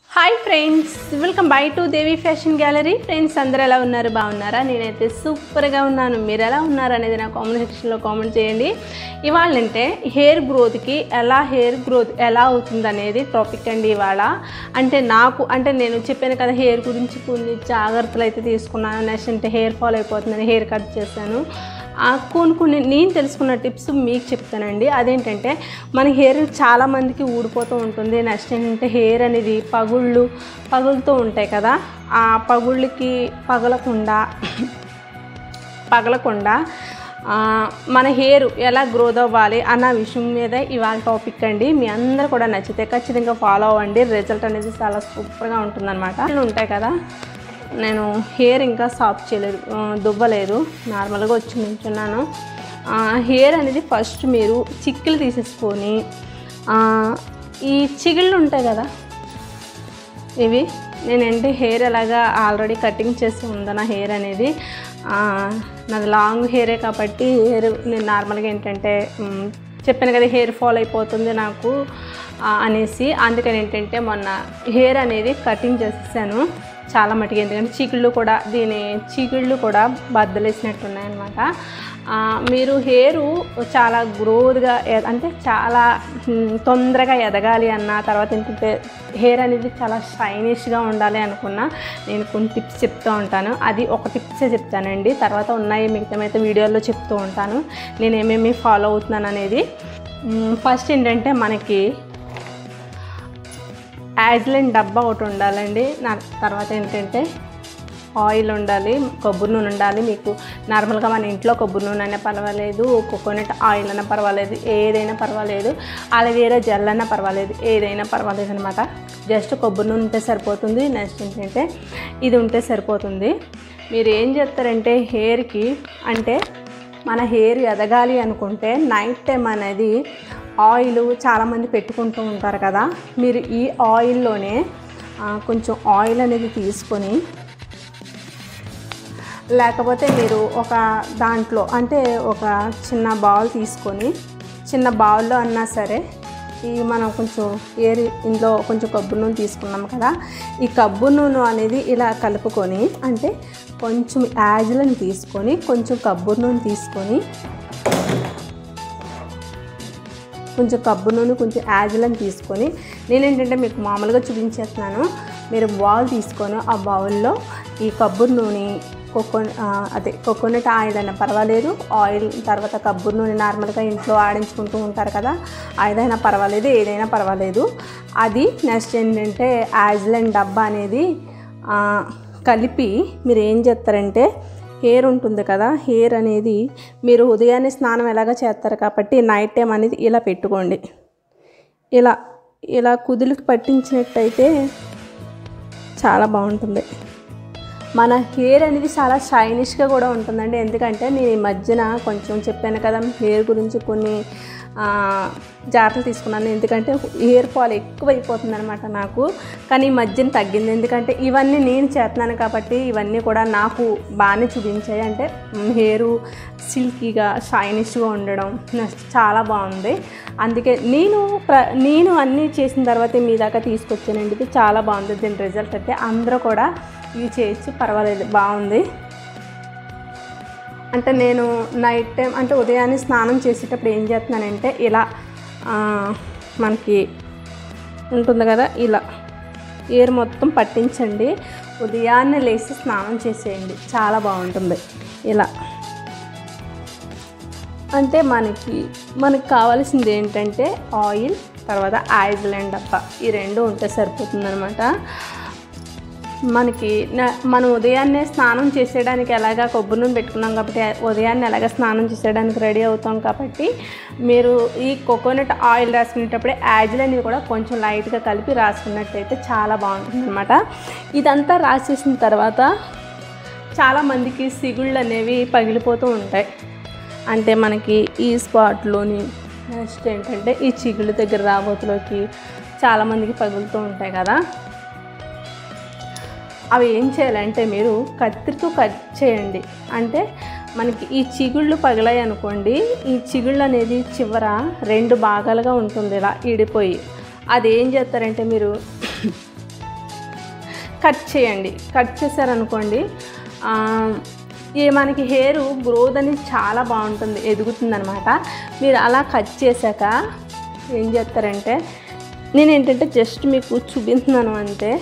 hi friends welcome by to Devi fashion gallery friends అందరు ఎలా ఉన్నారు బాగున్నారా నేనైతే సూపర్గా ఉన్నాను మీరు ఎలా ఉన్నారు అనేది నా కామెంట్ సెక్షన్లో కామెంట్ చేయండి ఇవాళ అంటే హెయిర్ గ్రోత్కి ఎలా హెయిర్ గ్రోత్ ఎలా అవుతుంది అనేది టాపిక్ అండి ఇవాళ అంటే నాకు అంటే నేను చెప్పాను కదా హెయిర్ గురించి కొన్ని జాగ్రత్తలు అయితే తీసుకున్నాను నెక్స్ట్ అంటే హెయిర్ ఫాల్ అయిపోతుందని హెయిర్ కట్ చేశాను ఆ కొన్ని కొన్ని నేను తెలుసుకున్న టిప్స్ మీకు చెప్తానండి అదేంటంటే మన హెయిర్ చాలామందికి ఊడిపోతూ ఉంటుంది నెక్స్ట్ ఏంటంటే హెయిర్ అనేది పగుళ్ళు పగులుతూ ఉంటాయి కదా ఆ పగుళ్ళకి పగలకుండా పగలకుండా ఆ, మన హెయిర్ ఎలా గ్రోత్ అవ్వాలి అన్న విషయం మీద ఇవాళ టాపిక్ అండి మీ అందరూ కూడా నచ్చితే ఖచ్చితంగా ఫాలో అవ్వండి రిజల్ట్ అనేది చాలా సూపర్గా ఉంటుందన్నమాట ఇళ్ళు ఉంటాయి కదా నేను హెయిర్ ఇంకా సాఫ్ట్ చేయలేదు ఆ, దువ్వలేదు నార్మల్గా వచ్చి నించున్నాను ఆ, హెయిర్ అనేది ఫస్ట్ మీరు చిక్కులు తీసేసుకొని ఆ, ఈ చిగుళ్ళు ఉంటాయి కదా ఇవి నేనంటే హెయిర్ ఎలాగా ఆల్రెడీ కటింగ్ చేసి ఉంది నా హెయిర్ అనేది ఆ, నాది లాంగ్ హెయిరే కాబట్టి హెయిర్ నేను నార్మల్గా ఏంటంటే మ్, చెప్పాను కదా హెయిర్ ఫాల్ అయిపోతుంది నాకు ఆ, అనేసి అందుకని ఏంటంటే మొన్న హెయిర్ అనేది కటింగ్ చేసేసాను చాలా మటుకు ఎందుకంటే చీకుళ్ళు కూడా దీని చీకుళ్ళు కూడా బద్దలేసినట్టు ఉన్నాయన్నమాట ఆ, మీరు హెయిర్ చాలా గ్రోత్గా అంటే చాలా మ్, తొందరగా ఎదగాలి అన్న తర్వాత ఏంటంటే హెయిర్ అనేది చాలా షైనిష్గా ఉండాలి అనుకున్నా నేను కొన్ని టిప్స్ చెప్తూ ఉంటాను అది ఒక టిప్సే చెప్తానండి తర్వాత ఉన్నాయి మిగతా అయితే వీడియోలో చెప్తూ ఉంటాను నేను ఏమేమి ఫాలో అవుతున్నాను అనేది మ్, ఫస్ట్ ఏంటంటే మనకి యాజ్లైన్ డబ్బా ఒకటి ఉండాలండి నా తర్వాత ఏంటంటే ఆయిల్ ఉండాలి కొబ్బరి నూనె ఉండాలి మీకు నార్మల్గా మన ఇంట్లో కొబ్బరి నూనె అయినా పర్వాలేదు కోకోనట్ ఆయిల్ అయినా పర్వాలేదు ఏదైనా పర్వాలేదు అలవేరా జెల్ అయినా పర్వాలేదు ఏదైనా పర్వాలేదు అనమాట జస్ట్ కొబ్బరి నూనె ఉంటే సరిపోతుంది నెక్స్ట్ ఏంటంటే ఇది ఉంటే సరిపోతుంది మీరు ఏం చేస్తారంటే హెయిర్కి అంటే మన హెయిర్ ఎదగాలి అనుకుంటే నైట్ టైం అనేది ఆయిల్ చాలామంది పెట్టుకుంటూ ఉంటారు కదా మీరు ఈ ఆయిల్లోనే ఆ, కొంచెం ఆయిల్ అనేది తీసుకొని లేకపోతే మీరు ఒక దాంట్లో అంటే ఒక చిన్న బౌల్ తీసుకొని చిన్న బౌల్లో అన్నా సరే ఈ మనం కొంచెం ఏరి ఇందులో కొంచెం కొబ్బరి నూనె తీసుకున్నాం కదా ఈ కొబ్బరి నూనె అనేది ఇలా కలుపుకొని అంటే కొంచెం యాజ్లను తీసుకొని కొంచెం కొబ్బరి నూనె తీసుకొని కొంచెం కబ్బు నూనె కొంచెం యాజలను తీసుకొని నేనేంటంటే మీకు మామూలుగా చూపించేస్తున్నాను మీరు బౌల్ తీసుకొని ఆ బౌల్లో ఈ కబ్బురు నూనె కోకో ఆ, అదే కోకోనట్ ఆయిల్ అయినా పర్వాలేదు ఆయిల్ తర్వాత కబ్బురు నూనె నార్మల్గా ఇంట్లో ఆడించుకుంటూ ఉంటారు కదా అదైనా పర్వాలేదు ఏదైనా పర్వాలేదు అది నెక్స్ట్ ఏంటంటే యాజ్లైన్ డబ్బా అనేది ఆ, కలిపి మీరు ఏం చేస్తారంటే హెయిర్ ఉంటుంది కదా హెయిర్ అనేది మీరు ఉదయాన్నే స్నానం ఎలాగ చేస్తారు కాబట్టి నైట్ టైం అనేది ఇలా పెట్టుకోండి ఇలా ఇలా కుదులుకి పట్టించినట్టయితే చాలా బాగుంటుంది మన హెయిర్ అనేది చాలా షైనిష్గా కూడా ఉంటుందండి ఎందుకంటే నేను ఈ మధ్యన కొంచెం చెప్పాను కదా హెయిర్ గురించి కొన్ని ఆ, జాగ్రత్తలు తీసుకున్నాను ఎందుకంటే హెయిర్ ఫాల్ ఎక్కువైపోతుంది అనమాట నాకు కానీ ఈ మధ్యన తగ్గింది ఎందుకంటే ఇవన్నీ నేను చేస్తున్నాను కాబట్టి ఇవన్నీ కూడా నాకు బాగానే చూపించాయి అంటే హెయిర్ సిల్కీగా షైనిష్గా ఉండడం నెక్స్ట్ చాలా బాగుంది అందుకే నేను ప్ర నేను అన్నీ చేసిన తర్వాత మీ దాకా తీసుకొచ్చానండి ఇది చాలా బాగుంది దీని రిజల్ట్ అయితే అందరూ కూడా ఇవి చేయొచ్చు పర్వాలేదు బాగుంది అంటే నేను నైట్ టైం అంటే ఉదయాన్నే స్నానం చేసేటప్పుడు ఏం చేస్తున్నానంటే ఇలా ఆ, మనకి ఉంటుంది కదా ఇలా ఏరు మొత్తం పట్టించండి ఉదయాన్నే లేచి స్నానం చేసేయండి చాలా బాగుంటుంది ఇలా అంటే మనకి మనకి కావాల్సింది ఏంటంటే ఆయిల్ తర్వాత ఐజ్లాండ్ డబ్బా ఈ రెండు ఉంటే సరిపోతుందనమాట మనకి న- మనం ఉదయాన్నే స్నానం చేసేయడానికి ఎలాగా కొబ్బరి నూనె పెట్టుకున్నాం కాబట్టి ఉదయాన్నే ఎలాగ స్నానం చేసేయడానికి రెడీ అవుతాం కాబట్టి మీరు ఈ కోకోనట్ ఆయిల్ రాసుకునేటప్పుడే యాజిల్ అనేది కూడా కొంచెం లైట్గా కలిపి రాసుకున్నట్టయితే చాలా బాగుంటుంది అనమాట ఇదంతా రాసేసిన తర్వాత చాలామందికి సిగుళ్ళు అనేవి పగిలిపోతూ ఉంటాయి అంటే మనకి ఈ స్పాట్లోని నెక్స్ట్ ఏంటంటే ఈ చిగుళ్ళ దగ్గర రాబోతులోకి చాలామందికి పగులుతూ ఉంటాయి కదా అవి ఏం చేయాలంటే మీరు కత్తిరితో కట్ చేయండి అంటే మనకి ఈ చిగుళ్ళు పగిలాయి అనుకోండి ఈ చిగుళ్ళు అనేది చివర రెండు భాగాలుగా ఉంటుంది ఇలా ఈడిపోయి అది ఏం చేస్తారంటే మీరు కట్ చేయండి కట్ చేశారనుకోండి ఆ, ఈ మనకి హెయిర్ గ్రోత్ అనేది చాలా బాగుంటుంది ఎదుగుతుంది అనమాట మీరు అలా కట్ చేశాక ఏం చేస్తారంటే నేను ఏంటంటే జస్ట్ మీకు చూపిస్తున్నాను అంతే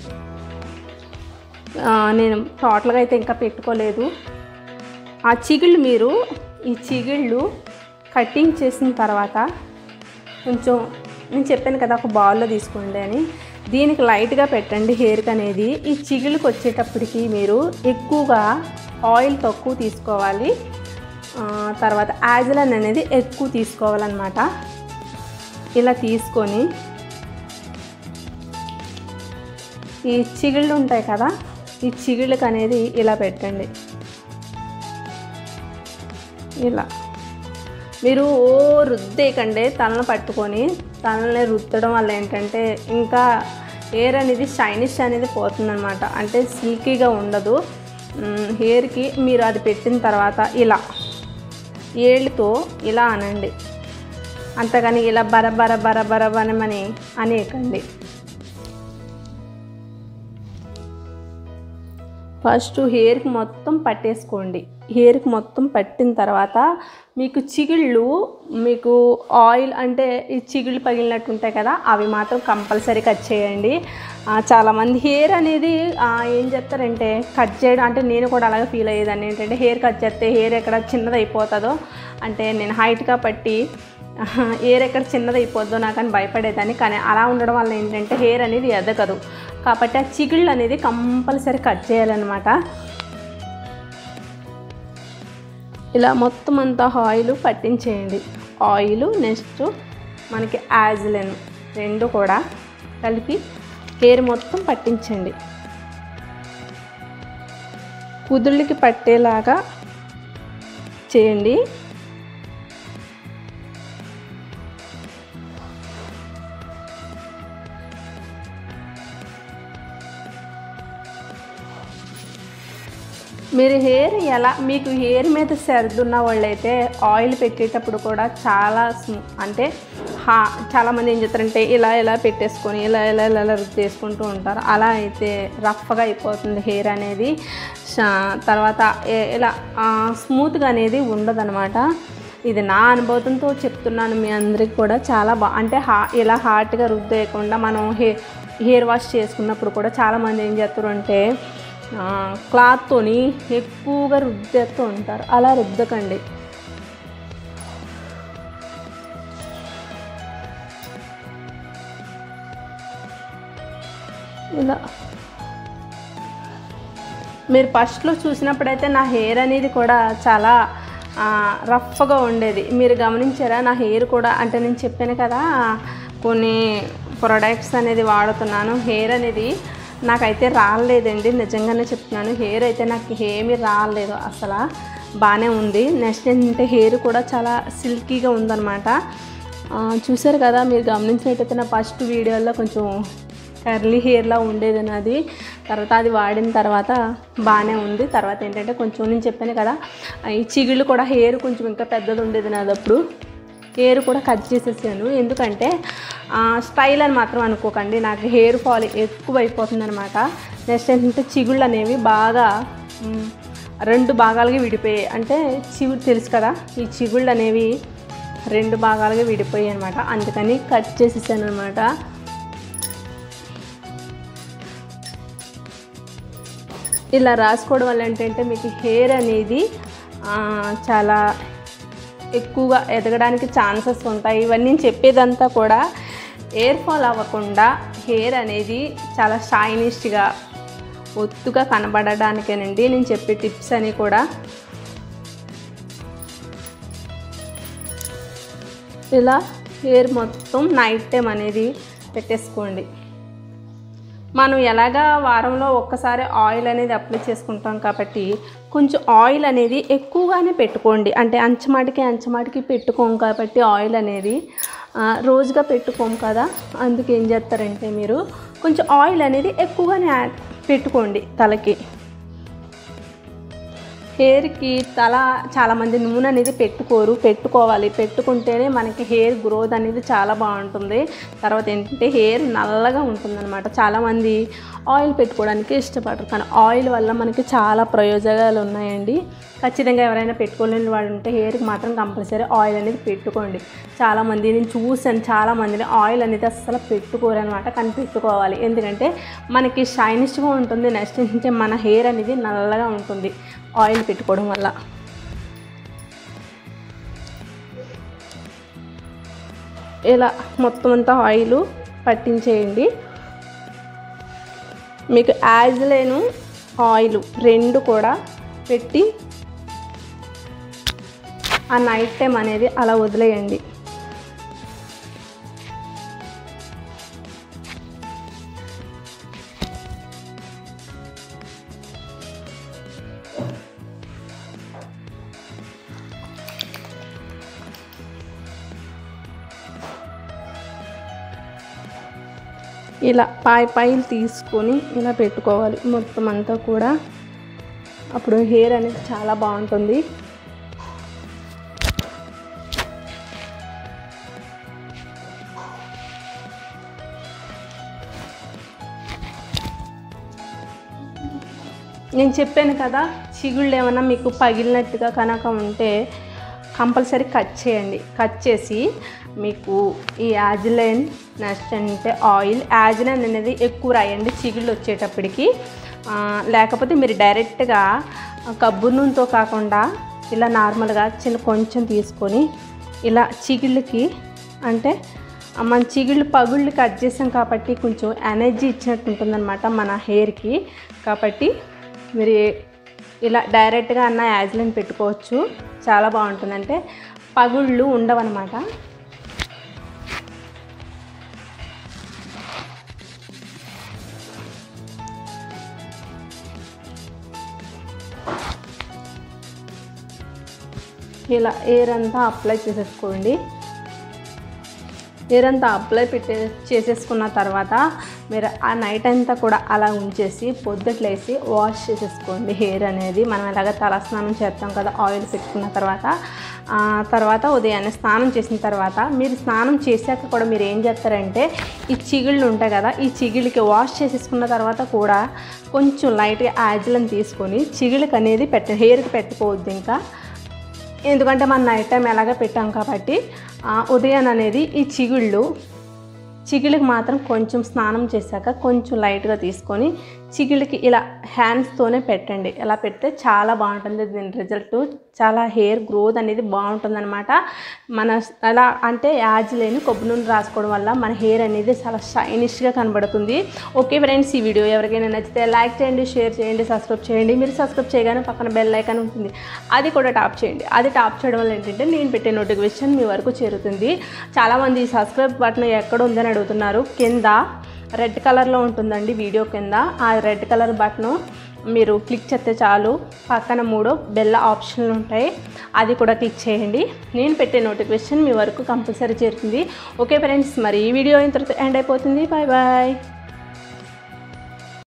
ఆ, నేను టోటల్గా అయితే ఇంకా పెట్టుకోలేదు ఆ చిగుళ్ళు మీరు ఈ చిగుళ్ళు కటింగ్ చేసిన తర్వాత కొంచెం నేను చెప్పాను కదా ఒక బౌల్లో తీసుకోండి అని దీనికి లైట్గా పెట్టండి హెయిర్కి అనేది ఈ చిగుళ్ళకి వచ్చేటప్పటికి మీరు ఎక్కువగా ఆయిల్ తక్కువ తీసుకోవాలి ఆ, తర్వాత యాజిలన్ అనేది ఎక్కువ తీసుకోవాలన్నమాట ఇలా తీసుకొని ఈ చిగుళ్ళు ఉంటాయి కదా ఈ చిగుళ్ళకి అనేది ఇలా పెట్టండి ఇలా మీరు ఓ రుద్దేయకండి తలను పట్టుకొని తలని రుద్దడం వల్ల ఏంటంటే ఇంకా హెయిర్ అనేది షైనిష్ అనేది పోతుందన్నమాట అంటే సిల్కీగా ఉండదు మ్, హెయిర్కి మీరు అది పెట్టిన తర్వాత ఇలా ఏళ్ళతో ఇలా అనండి అంతగాని ఇలా బర బర బర బర బనమని అనేయకండి ఫస్ట్ హెయిర్కి మొత్తం పట్టేసుకోండి హెయిర్కి మొత్తం పట్టిన తర్వాత మీకు చిగుళ్ళు మీకు ఆయిల్ అంటే ఈ చిగుళ్ళు పగిలినట్టు ఉంటాయి కదా అవి మాత్రం కంపల్సరీ కట్ చేయండి ఆ, చాలామంది హెయిర్ అనేది ఆ, ఏం చేస్తారంటే కట్ చేయడం అంటే నేను కూడా అలాగే ఫీల్ అయ్యేదాన్ని ఏంటంటే హెయిర్ కట్ చేస్తే హెయిర్ ఎక్కడ చిన్నది అయిపోతుందో అంటే నేను హైట్గా పట్టి హెయిర్ ఎక్కడ చిన్నది అయిపోద్దో నాకు అని భయపడేదాన్ని కానీ అలా ఉండడం వల్ల ఏంటంటే హెయిర్ అనేది ఎదగదు కాబట్టి ఆ చిగుళ్ళు అనేది కంపల్సరీ కట్ చేయాలన్నమాట ఇలా మొత్తం అంతా ఆయిల్ పట్టించేయండి ఆయిల్ నెక్స్ట్ మనకి యాజిలెన్ రెండు కూడా కలిపి హెయిర్ మొత్తం పట్టించండి కుదుళ్ళకి పట్టేలాగా చేయండి మీరు హెయిర్ ఎలా మీకు హెయిర్ మీద సర్ది ఉన్న వాళ్ళైతే ఆయిల్ పెట్టేటప్పుడు కూడా చాలా స్మూ అంటే హా చాలామంది ఏం చేస్తారంటే ఇలా ఇలా పెట్టేసుకొని ఇలా ఇలా ఇలా ఇలా రుద్ది చేసుకుంటూ ఉంటారు అలా అయితే రఫ్గా అయిపోతుంది హెయిర్ అనేది షా- తర్వాత ఏ- ఇలా స్మూత్గా అనేది ఉండదన్నమాట ఇది నా అనుభవంతో చెప్తున్నాను మీ అందరికి కూడా చాలా బా అంటే హా ఇలా హార్ట్గా రుద్దేయకుండా మనం హే హెయిర్ వాష్ చేసుకున్నప్పుడు కూడా చాలామంది ఏం చేస్తారు అంటే ఆ, క్లాత్తోని ఎక్కువగా రుద్దేస్తూ ఉంటారు అలా రుద్దకండి ఇలా మీరు ఫస్ట్లో చూసినప్పుడైతే నా హెయిర్ అనేది కూడా చాలా ఆ, రఫ్గా ఉండేది మీరు గమనించారా నా హెయిర్ కూడా అంటే నేను చెప్పాను కదా కొన్ని ప్రొడక్ట్స్ అనేది వాడుతున్నాను హెయిర్ అనేది నాకైతే రాలేదండి నిజంగానే చెప్తున్నాను హెయిర్ అయితే నాకు ఏమీ రాలేదు అసలు బాగానే ఉంది నెక్స్ట్ ఏంటంటే హెయిర్ కూడా చాలా సిల్కీగా ఉందన్నమాట ఆ, చూసారు కదా మీరు గమనించినట్టయితే నా ఫస్ట్ వీడియోలో కొంచెం కర్లీ హెయిర్లా ఉండేది నాది తర్వాత అది వాడిన తర్వాత బాగానే ఉంది తర్వాత ఏంటంటే కొంచెం నేను చెప్పాను కదా ఈ చిగుళ్ళు కూడా హెయిర్ కొంచెం ఇంకా పెద్దది ఉండేది నాది అప్పుడు హెయిర్ కూడా కట్ చేసేసాను ఎందుకంటే ఆ, స్టైల్ అని మాత్రం అనుకోకండి నాకు హెయిర్ ఫాల్ ఎక్కువ అయిపోతుంది అనమాట నెక్స్ట్ ఏంటంటే చిగుళ్ళు అనేవి బాగా మ్, రెండు భాగాలుగా విడిపోయాయి అంటే చిగురు తెలుసు కదా ఈ చిగుళ్ళు అనేవి రెండు భాగాలుగా విడిపోయాయి అనమాట అందుకని కట్ చేసేసాను అనమాట ఇలా రాసుకోవడం వల్ల ఏంటంటే మీకు హెయిర్ అనేది ఆ, చాలా ఎక్కువగా ఎదగడానికి ఛాన్సెస్ ఉంటాయి ఇవన్నీ నేను చెప్పేదంతా కూడా హెయిర్ ఫాల్ అవ్వకుండా హెయిర్ అనేది చాలా షైనిష్గా ఒత్తుగా కనబడడానికేనండి నేను చెప్పే టిప్స్ అని కూడా ఇలా హెయిర్ మొత్తం నైట్ టైం అనేది పెట్టేసుకోండి మనం ఎలాగా వారంలో ఒక్కసారి ఆయిల్ అనేది అప్లై చేసుకుంటాం కాబట్టి కొంచెం ఆయిల్ అనేది ఎక్కువగానే పెట్టుకోండి అంటే అంచమాటికి అంచమాటికి పెట్టుకోం కాబట్టి ఆయిల్ అనేది ఆ, రోజుగా పెట్టుకోం కదా అందుకే ఏం చేస్తారంటే మీరు కొంచెం ఆయిల్ అనేది ఎక్కువగానే యాడ్ పెట్టుకోండి తలకి హెయిర్కి తల చాలామంది నూనె అనేది పెట్టుకోరు పెట్టుకోవాలి పెట్టుకుంటేనే మనకి హెయిర్ గ్రోత్ అనేది చాలా బాగుంటుంది తర్వాత ఏంటంటే హెయిర్ నల్లగా ఉంటుందన్నమాట చాలామంది ఆయిల్ పెట్టుకోవడానికి ఇష్టపడరు కానీ ఆయిల్ వల్ల మనకి చాలా ప్రయోజనాలు ఉన్నాయండి ఖచ్చితంగా ఎవరైనా పెట్టుకోలేని వాళ్ళు ఉంటే హెయిర్కి మాత్రం కంపల్సరీ ఆయిల్ అనేది పెట్టుకోండి చాలామంది నేను చూసాను చాలామందిని ఆయిల్ అనేది అస్సలు పెట్టుకోరు అనమాట కానీ పెట్టుకోవాలి ఎందుకంటే మనకి షైనిష్గా ఉంటుంది నెక్స్ట్ ఏంటంటే మన హెయిర్ అనేది నల్లగా ఉంటుంది ఆయిల్ పెట్టుకోవడం వల్ల ఇలా మొత్తం అంతా ఆయిల్ పట్టించేయండి మీకు యాజ్లేను ఆయిల్ రెండు కూడా పెట్టి ఆ నైట్ టైం అనేది అలా వదిలేయండి ఇలా పాయి పాయిలు తీసుకొని ఇలా పెట్టుకోవాలి మొత్తం అంతా కూడా అప్పుడు హెయిర్ అనేది చాలా బాగుంటుంది నేను చెప్పాను కదా చిగుళ్ళు ఏమన్నా మీకు పగిలినట్టుగా కనుక ఉంటే కంపల్సరీ కట్ చేయండి కట్ చేసి మీకు ఈ యాజిలైన్ నెక్స్ట్ అంటే ఆయిల్ యాజిలైన్ అనేది ఎక్కువ రాయండి చిగుళ్ళు వచ్చేటప్పటికి ఆ, లేకపోతే మీరు డైరెక్ట్గా కబ్బు నూనెతో కాకుండా ఇలా నార్మల్గా చిన్న కొంచెం తీసుకొని ఇలా చిగుళ్ళకి అంటే ఆ మన చిగుళ్ళు పగుళ్ళు కట్ చేసాం కాబట్టి కొంచెం ఎనర్జీ ఇచ్చినట్టు ఉంటుందన్నమాట మన హెయిర్కి కాబట్టి మీరు ఏ- ఇలా డైరెక్ట్గా అన్న యాజ్లైన్ పెట్టుకోవచ్చు చాలా బాగుంటుంది అంటే పగుళ్ళు ఉండవన్నమాట ఇలా ఎయిర్ అంతా అప్లై చేసేసుకోండి ఎయిర్ అంతా అప్లై పెట్టే చేసేసుకున్న తర్వాత మీరు ఆ నైట్ అంతా కూడా అలా ఉంచేసి పొద్దుట్లేసి వాష్ చేసేసుకోండి హెయిర్ అనేది మనం ఎలాగ తలస్నానం చేస్తాం కదా ఆయిల్ పెట్టుకున్న తర్వాత ఆ తర్వాత ఉదయాన్నే స్నానం చేసిన తర్వాత మీరు స్నానం చేశాక కూడా మీరు ఏం చేస్తారంటే ఈ చిగుళ్ళు ఉంటాయి కదా ఈ చిగుళ్ళకి వాష్ చేసేసుకున్న తర్వాత కూడా కొంచెం లైట్గా యాజిలను తీసుకొని చిగుళ్ళకి అనేది పెట్ట హెయిర్కి పెట్టుకోవద్దు ఇంకా ఎందుకంటే మనం నైట్ టైం ఎలాగ పెట్టాం కాబట్టి ఆ, ఉదయం అనేది ఈ చిగుళ్ళు చిగుళ్ళకి మాత్రం కొంచెం స్నానం చేశాక కొంచెం లైట్గా తీసుకొని చిగుళ్ళకి ఇలా హ్యాండ్స్తోనే పెట్టండి ఇలా పెడితే చాలా బాగుంటుంది దీని రిజల్ట్ చాలా హెయిర్ గ్రోత్ అనేది బాగుంటుందన్నమాట మన అలా అంటే యాజ్ లేని కొబ్బరి నూనె రాసుకోవడం వల్ల మన హెయిర్ అనేది చాలా షైనిష్గా కనబడుతుంది ఓకే ఫ్రెండ్స్ ఈ వీడియో ఎవరికైనా నచ్చితే లైక్ చేయండి షేర్ చేయండి సబ్స్క్రైబ్ చేయండి మీరు సబ్స్క్రైబ్ చేయగానే పక్కన బెల్ ఐకాన్ ఉంటుంది అది కూడా టాప్ చేయండి అది టాప్ చేయడం వల్ల ఏంటంటే నేను పెట్టే నోటిఫికేషన్ మీ వరకు చేరుతుంది చాలామంది ఈ సబ్స్క్రైబ్ బటన్ ఎక్కడ ఉందని అడుగుతున్నారు కింద రెడ్ కలర్లో ఉంటుందండి వీడియో కింద ఆ రెడ్ కలర్ బటన్ మీరు క్లిక్ చేస్తే చాలు పక్కన మూడు బెల్ల ఆప్షన్లు ఉంటాయి అది కూడా క్లిక్ చేయండి నేను పెట్టే నోటిఫికేషన్ మీ వరకు కంపల్సరీ చేరుతుంది ఓకే ఫ్రెండ్స్ మరి ఈ వీడియో ఇంతటితో ఎండ్ అయిపోతుంది బాయ్ బాయ్